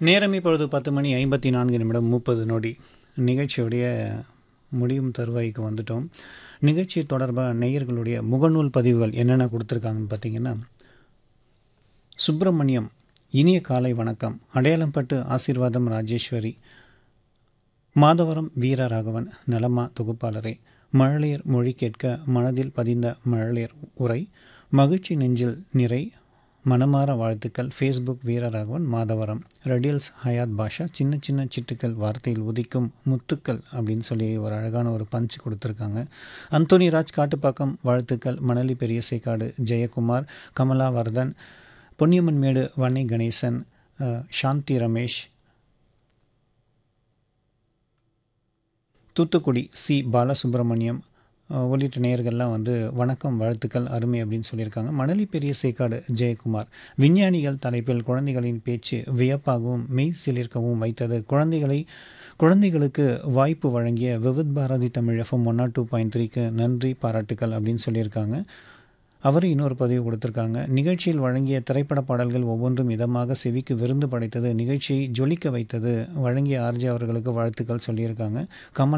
நேரம் இப்பொழுது பத்து மணி ஐம்பத்தி நான்கு நிமிடம் முப்பது நொடி நிகழ்ச்சியுடைய முடியும் தருவாய்க்கு வந்துட்டோம் நிகழ்ச்சி தொடர்பாக நேயர்களுடைய முகநூல் பதிவுகள் என்னென்ன கொடுத்துருக்காங்கன்னு பார்த்தீங்கன்னா சுப்பிரமணியம் இனிய காலை வணக்கம் அடையாளம்பட்டு ஆசீர்வாதம் ராஜேஸ்வரி மாதவரம் வீரராகவன் நலமா தொகுப்பாளரே மழலையர் மொழி கேட்க மனதில் பதிந்த மழலையர் உரை மகிழ்ச்சி நெஞ்சில் நிறை மனமார வாழ்த்துக்கள் ஃபேஸ்புக் வீரராகவன் மாதவரம் ரெடியல்ஸ் ஹயாத் பாஷா சின்ன சின்ன சிட்டுக்கள் வார்த்தையில் உதிக்கும் முத்துக்கள் அப்படின்னு சொல்லி ஒரு அழகான ஒரு பஞ்ச் கொடுத்துருக்காங்க அந்தோனி ராஜ் காட்டுப்பாக்கம் வாழ்த்துக்கள் மணலி பெரிய சேக்காடு ஜெயக்குமார் கமலா வர்தன் பொன்னியம்மன் மேடு வன்னை கணேசன் அஹ், சாந்தி ரமேஷ் தூத்துக்குடி சி பாலசுப்ரமணியம் அஹ், உள்ளிட்ட நேயர்கள்லாம் வந்து வணக்கம் வாழ்த்துக்கள் அருமை அப்படின்னு சொல்லியிருக்காங்க மணலி பெரிய சேக்காடு ஜெயக்குமார் விஞ்ஞானிகள் தலைப்பில் குழந்தைகளின் பேச்சு வியப்பாகவும் மெய் சிலிர்க்கவும் வைத்தது குழந்தைகளை குழந்தைகளுக்கு வாய்ப்பு வழங்கிய Vividh Bharati Tamil FM one nought two point த்ரீக்கு நன்றி பாராட்டுக்கள் அப்படின்னு சொல்லியிருக்காங்க அவர் இன்னொரு பதிவு கொடுத்துருக்காங்க நிகழ்ச்சியில் வழங்கிய திரைப்பட பாடல்கள் ஒவ்வொன்றும் இதமாக செவிக்கு விருந்து படைத்தது நிகழ்ச்சியை ஜொலிக்க வைத்தது வழங்கிய ஆர்ஜி அவர்களுக்கு வாழ்த்துக்கள் சொல்லியிருக்காங்க கமல்